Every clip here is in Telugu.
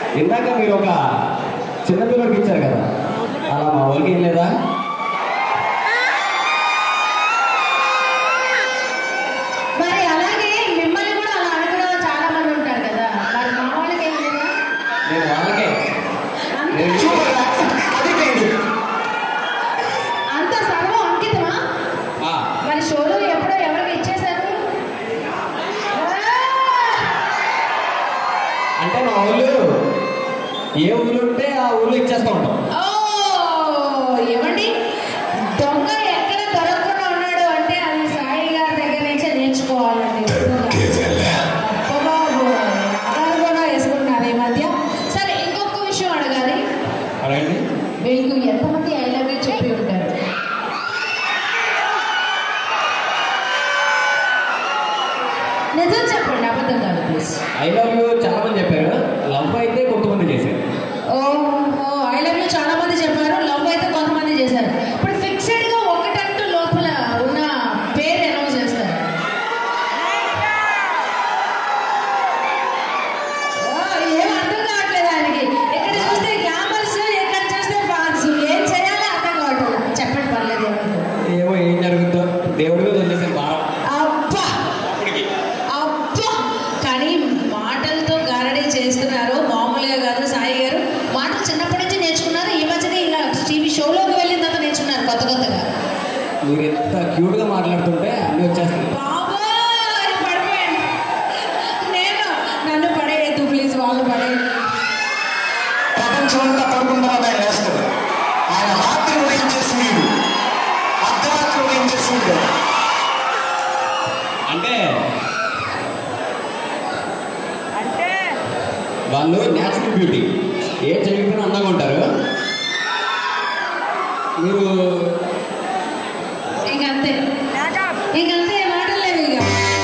ఇందాక మీరు ఒక చిన్నపిల్లడికి ఇచ్చారు కదా అలా మా వాళ్ళకి ఏం లేదా మరి అలాగే మిమ్మల్ని కూడా అలా అడగడం వాళ్ళు చాలా మంది ఉంటారు కదా మరి మా వాళ్ళకి ఏం లేదా నేను వాళ్ళకే అంత నేను అది లేదు అంత సర్వం అంకితమా ఆ, మరి షోలో ఎప్పుడో ఎవరికి ఇచ్చేశారు అంటే మా ఊళ్ళు ఏ ఊరు ఉంటే ఆ ఊళ్ళో ఇచ్చేస్తూ ఉంటాం ఓ ఏమండి దొంగ ఎక్కడ దొరకకుండా ఉన్నాడు అంటే అది సాయి గారి దగ్గర నుంచే నేర్చుకోవాలండి అబ్బబాబు, అలా కూడా వేసుకుంటున్నారు ఈ మధ్య సరే ఇంకొక విషయం అడగాలి అడగండి మీకు ఎంతమంది ఐ లవ్ యూ చెప్పి ఉంటారు నిజం చెప్పండి అబద్ధం కాదు ప్లీజ్ ఐ లవ్ యూ చాలా మంది చెప్పారు లవ్ అయితే కొంతమంది చేశారు ఓహో ఐ లవ్ యూ చాలా మంది చెప్పారు లవ్ అయితే కొంతమంది చేశారు ఇప్పుడు ఫిక్స్డ్ గా ఒకటంటూ లోపల ఉన్న పేరు అనౌన్స్ చేస్తారు ఓ, ఏం అర్థం కావట్లేదు ఆయనకి ఇక్కడ చూస్తే గ్లామర్స్ ఇక్కడ చూస్తే ఫ్యాన్స్ ఏం చేయాలో అర్థం కావట్లేదు చెప్పండి పర్లేదు ఏమవుతుంది ఏమో ఏం జరుగుతుందో దేవుడి మీద వదిలేసిన భారం అబ్బా అప్పటికి అబ్బా కానీ మాటలతో గారడీ చేస్తున్నారు మామూలుగా కాదు సాయి గారు మాటలు చిన్నప్పటి నుంచి నేర్చుకున్నారు ఈ మధ్యనే ఇలా టీవీ షోలోకి వెళ్ళిన తర్వాత నేర్చుకున్నారు కొత్త కొత్తగా మీరు ఎంత క్యూట్గా మాట్లాడుతుంటే అన్నీ వచ్చేస్తాయి బాబోయ్ పడిపోయాను నేను నన్ను పడేయద్దు ప్లీజ్ వాళ్ళు పడేయద్దు ప్రపంచం అంతా పడుకుంటారు ఆయన వేస్తారు ఆయన రాత్రి ఉదయించే సూర్యుడు అర్ధరాత్రి ఉదయించే సూర్యుడు అంటే వాళ్ళు న్యాచురల్ బ్యూటీ ఏం చేయకపోయినా అందంగా ఉంటారు మీరు ఇంకంతే ఇంకంతే మాటలు లేవు ఇక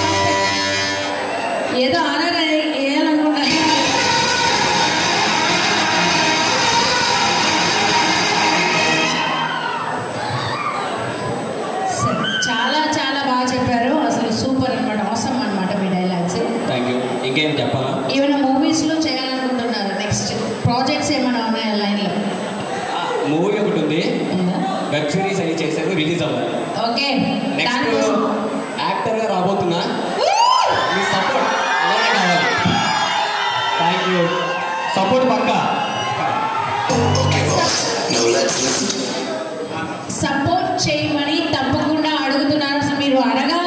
ఏదో ఆనర్ వేయాలనుకుంటాను సరే, చాలా చాలా బాగా చెప్పారు అసలు సూపర్ అన్నమాట అవసరం అన్నమాట మీ డైలాగ్స్ థ్యాంక్ యూ ఇంకేం చెప్పాలా ఏమైనా మూవీస్లో చేయాలనుకుంటున్నారు నెక్స్ట్ ప్రాజెక్ట్స్ ఏమైనా ఉన్నాయా లైన్లో మూవీ ఒకటి ఉంది ఉందా వెబ్ సిరీస్ అవి చేశారు రిలీజ్ అవ్వాలి ఓకే నెక్స్ట్ దానికోసం యాక్టర్గా రాబోతున్నా మీ సపోర్ట్ అలానే కావాలి థ్యాంక్ యూ సపోర్ట్ పక్కా Now let's listen. సపోర్ట్ చేయమని తప్పకుండా అడుగుతున్నారు అసలు మీరు అడగా